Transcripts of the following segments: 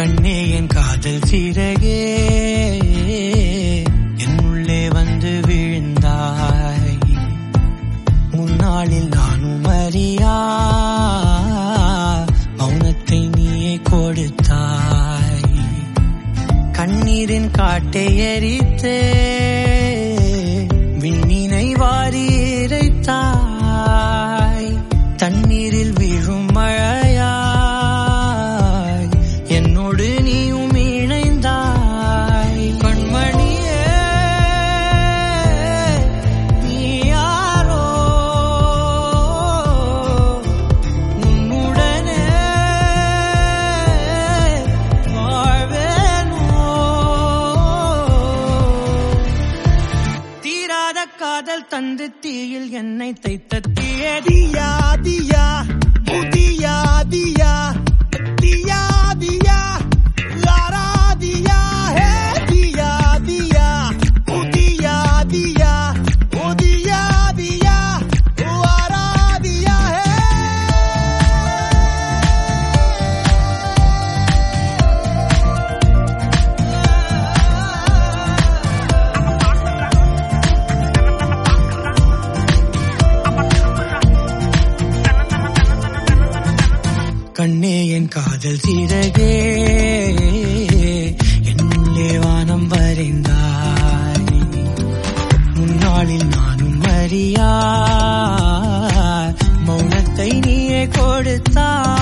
கண்ணே என் காதல் சிறகே என் உள்ளே வந்து விழுந்தாய் முன்னாளில் நானும் அறியா மௌனத்தை நீயே கொடுத்தாய் கண்ணீரின் காட்டை எரித்தே விண்மீனை வாரி இறைத்தாய் தண்ணீரில் வீழும் மழையாய் என்னோடு நீயும் இணைந்தாய் கண்மணியே நீ யாரோ உன்னுடனே வாழ்வேனோ தீராத காதல் தந்து தீயில் என்னை தைத்த தீயதி தியா தியா உதியா தியா தியா தியா லாரா தியா ஹே தியா தியா உதியா தியா உதியா தியா லாரா தியா ஹே கண்ணே என் காதல் சிறகே என் உள்ளே வானம் வரைந்தாய் முன்னாளில் நானும் அறியா மௌனத்தை நீயே கொடுத்தாய்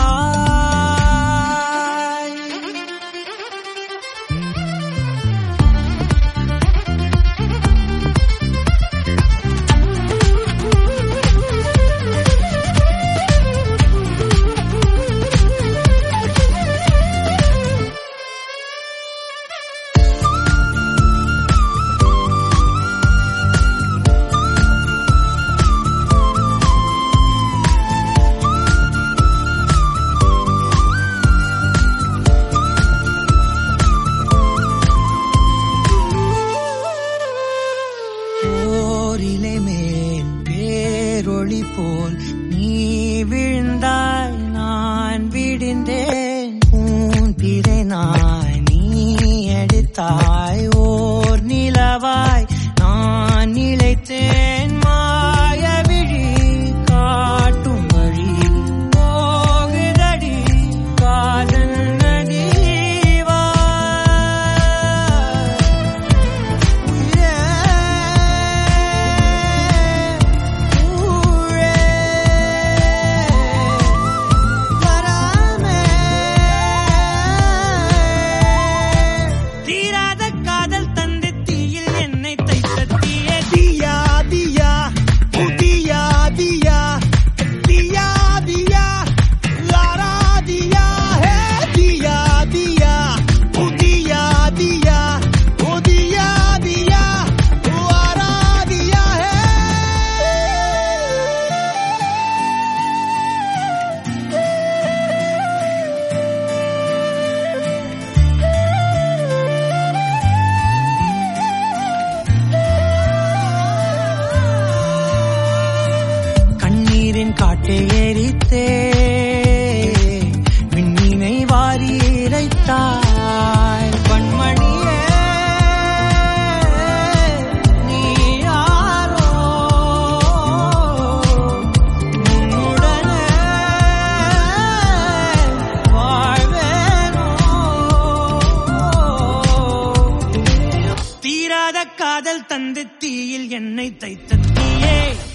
போரிலை மேல் பேரொளி போல் நீ விழுந்தாய் நான் விடிந்தேன் உன் பிறை நாய் நீ எடுத்தாய் ஓர் நிலவாய் நான் நிலைத்தேன் மாய விழி காட்டும் வழி போகுதடி காதல் நதிவா தீராத காதல் தந்து தீயில் என்னை தைத்த தீயே தியா தியா உதியா தியா தியா தியா லாரா தியா ஹே தியா தியா உதியா தியா உதியா தியா லாரா தியா ஹே கண்ணீரின் காட்டை எரித்தே விண்மீனை வாரி இறைத்தாய் கண்மணியே நீ யாரோ உன்னுடனே வாழ்வேனோ தீராத காதல் தந்து தீயில் என்னை தைத்த தீயே